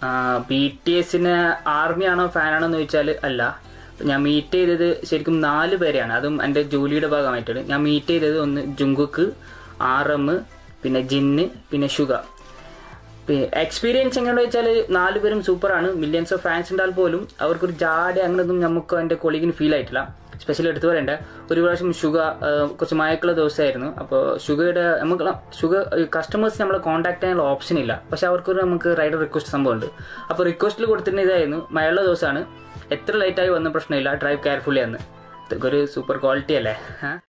B T എസിന് ആർമിയാണോ ഫാനാണോ എന്ന് ചോദിച്ചാൽ അല്ല ഞാൻ മീറ്റ് ചെയ്തത് ശരിക്കും നാല് പേരെയാണ് അതും എൻ്റെ ജോലിയുടെ ഭാഗമായിട്ടാണ് ഞാൻ മീറ്റ് ചെയ്തത് ഒന്ന് ജുങ്കുക്ക് ആർ എം പിന്നെ ജിന്ന് പിന്നെ ഷുഗ എക്സ്പീരിയൻസ് എങ്ങനെയാണെന്ന് വെച്ചാൽ നാലുപേരും സൂപ്പറാണ് മില്യൺസ് ഓഫ് ഫാൻസ് ഉണ്ടാൽ പോലും അവർക്കൊരു ജാടി അങ്ങനെയൊന്നും നമുക്ക് എൻ്റെ കൊളീഗിന് ഫീൽ ആയിട്ടില്ല സ്പെഷ്യലി എടുത്തു പറയണ്ട ഒരു പ്രാവശ്യം ഷുഗ കുറച്ച് മയക്കുള്ള ദിവസമായിരുന്നു അപ്പോൾ ഷുഗയുടെ നമുക്ക് ഷുഗർ കസ്റ്റമേഴ്സ് നമ്മളെ കോൺടാക്ട് ചെയ്യാനുള്ള ഓപ്ഷൻ ഇല്ല പക്ഷെ അവർക്കൊരു നമുക്ക് റൈഡർ റിക്വസ്റ്റ് സംഭവമുണ്ട് അപ്പോൾ റിക്വസ്റ്റിൽ കൊടുത്തിരുന്ന ഇതായിരുന്നു മഴയുള്ള ദിവസമാണ് എത്ര ലേറ്റായി വന്ന പ്രശ്നമില്ല ഡ്രൈവ് കെയർഫുള്ളി എന്ന് ഇതൊക്കെ ഒരു സൂപ്പർ ക്വാളിറ്റി അല്ലേ